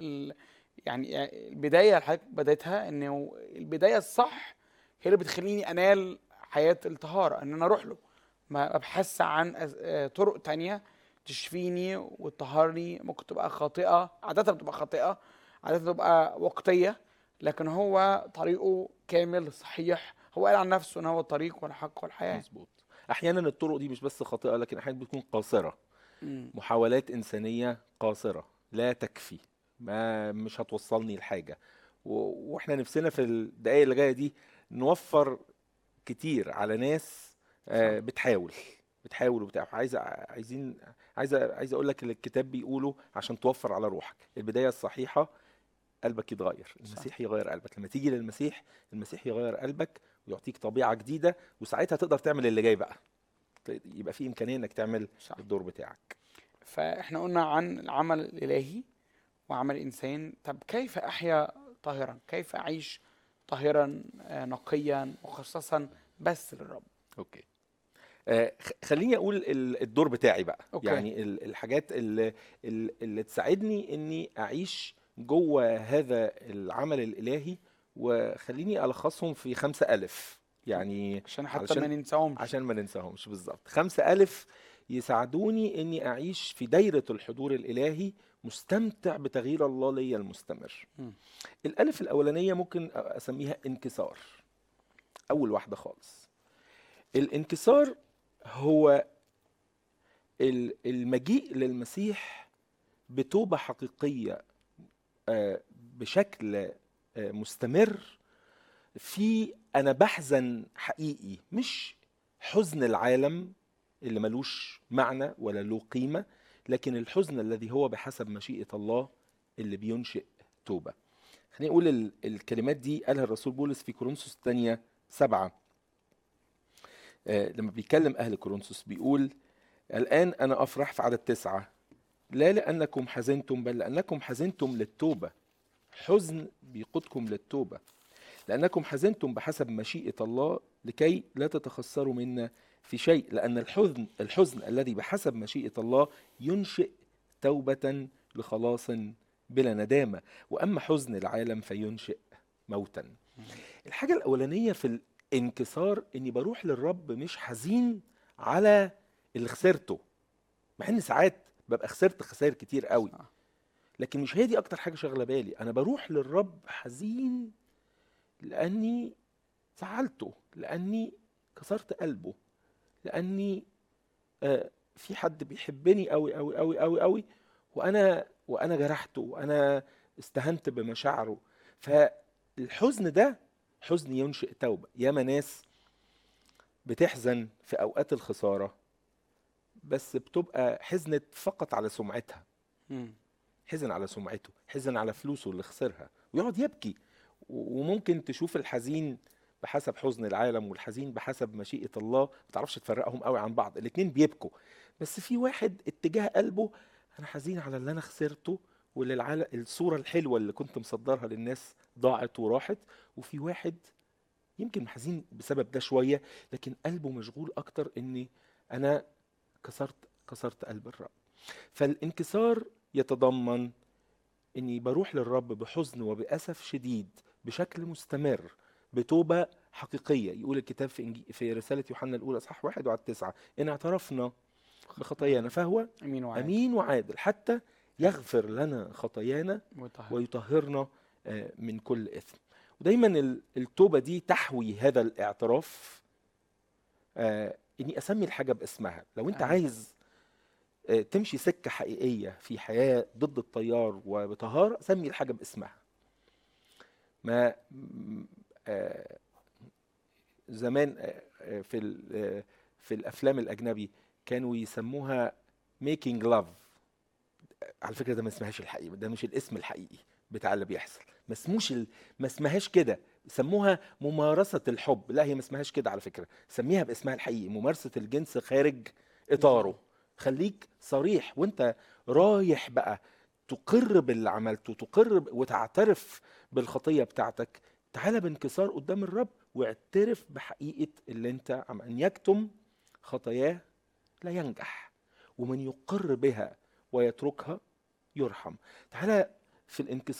ال يعني البدايه اللي حضرتك بديتها انه البدايه الصح هي اللي بتخليني انال حياه الطهاره ان انا اروح له ما ابحث عن أس- آه، طرق تانية تشفيني وتطهرني ممكن تبقى خاطئه عاده بتبقى خاطئه عاده بتبقى وقتيه لكن هو طريقه كامل صحيح هو قال عن نفسه ان هو الطريق والحق والحياه مظبوط احيانا الطرق دي مش بس خاطئه لكن احيانا بتكون قاصره مم. محاولات انسانيه قاصره لا تكفي ما مش هتوصلني لحاجه و- واحنا نفسنا في الدقائق اللي جايه دي نوفر كتير على ناس آه، صح. بتحاول بتحاول وبتاع عايز عايزين عايز عايز اقول لك اللي الكتاب بيقوله عشان توفر على روحك البدايه الصحيحه قلبك يتغير المسيح يغير قلبك لما تيجي للمسيح المسيح يغير قلبك ويعطيك طبيعه جديده وساعتها تقدر تعمل اللي جاي بقى ت- يبقى في امكانيه انك تعمل صح الدور بتاعك فاحنا قلنا عن العمل الالهي وعمل الانسان طب كيف احيا طاهرا كيف اعيش طاهرا آه، نقيا مخصصا بس للرب اوكي آه، خ- خليني اقول ال- الدور بتاعي بقى أوكي. يعني ال- الحاجات اللي, اللي تساعدني اني اعيش جوه هذا العمل الالهي وخليني الخصهم في خمسة الف يعني عشان حتى علشان- ما ننساهمش عشان ما ننساهمش بالظبط خمسة ألف يساعدوني إني أعيش في دايرة الحضور الإلهي مستمتع بتغيير الله ليا المستمر مم. الألف الأولانية ممكن أسميها انكسار أول واحدة خالص الانكسار هو ال- المجيء للمسيح بتوبة حقيقية آه، بشكل آه، مستمر في انا بحزن حقيقي مش حزن العالم اللي ملوش معنى ولا له قيمة لكن الحزن الذي هو بحسب مشيئة الله اللي بينشئ توبة خليني اقول ال- الكلمات دي قالها الرسول بولس في كورنثوس الثانية سبعة آه، لما بيكلم اهل كورنثوس بيقول الان انا افرح في عدد تسعة لا لانكم حزنتم بل لانكم حزنتم للتوبة حزن بيقودكم للتوبة لأنكم حزنتم بحسب مشيئة الله لكي لا تتخسروا منا في شيء لأن الحزن الحزن الذي بحسب مشيئة الله ينشئ توبة لخلاص بلا ندامة وأما حزن العالم فينشئ موتا الحاجة الأولانية في الانكسار إني بروح للرب مش حزين على اللي خسرته مع إن ساعات ببقى خسرت خسائر كتير قوي صح. لكن مش هي دي أكتر حاجة شاغلة بالي أنا بروح للرب حزين لاني زعلته لاني كسرت قلبه لاني آه، في حد بيحبني قوي قوي قوي قوي قوي وانا وانا جرحته وانا استهنت بمشاعره فالحزن ده حزن ينشئ توبه ياما ناس بتحزن في اوقات الخساره بس بتبقى حزنت فقط على سمعتها مم. حزن على سمعته حزن على فلوسه اللي خسرها ويقعد يبكي و- وممكن تشوف الحزين بحسب حزن العالم والحزين بحسب مشيئة الله ما تعرفش تفرقهم قوي عن بعض الاتنين بيبكوا بس في واحد اتجاه قلبه انا حزين على اللي انا خسرته واللي العالم الصورة الحلوة اللي كنت مصدرها للناس ضاعت وراحت وفي واحد يمكن حزين بسبب ده شوية لكن قلبه مشغول اكتر اني انا كسرت كسرت قلب الرب فالانكسار يتضمن اني بروح للرب بحزن وباسف شديد بشكل مستمر بتوبه حقيقيه يقول الكتاب في إنجي في رساله يوحنا الاولى اصحاح واحد وعدد تسعه ان اعترفنا بخطايانا فهو امين وعاد امين وعادل حتى يغفر لنا خطايانا مطهر. ويطهرنا آه، من كل اثم ودايما ال- التوبه دي تحوي هذا الاعتراف آه، اني اسمي الحاجه باسمها لو انت أيوة. عايز آه، تمشي سكه حقيقيه في حياه ضد التيار وبطهاره سمي الحاجه باسمها ما م- آه، زمان آه، آه، في ال- آه، في الافلام الاجنبي كانوا يسموها ميكينج لاف على فكره ده ما اسمهاش الحقيقي ده مش الاسم الحقيقي بتاع اللي بيحصل ما اسموش ال... ما اسمهاش كده سموها ممارسه الحب لا هي ما اسمهاش كده على فكره سميها باسمها الحقيقي ممارسه الجنس خارج اطاره خليك صريح وانت رايح بقى تقر باللي عملته تقر ب... وتعترف بالخطيه بتاعتك تعالى بانكسار قدام الرب واعترف بحقيقه اللي انت عم ان يكتم خطاياه لا ينجح ومن يقر بها ويتركها يرحم تعالى في الانكسار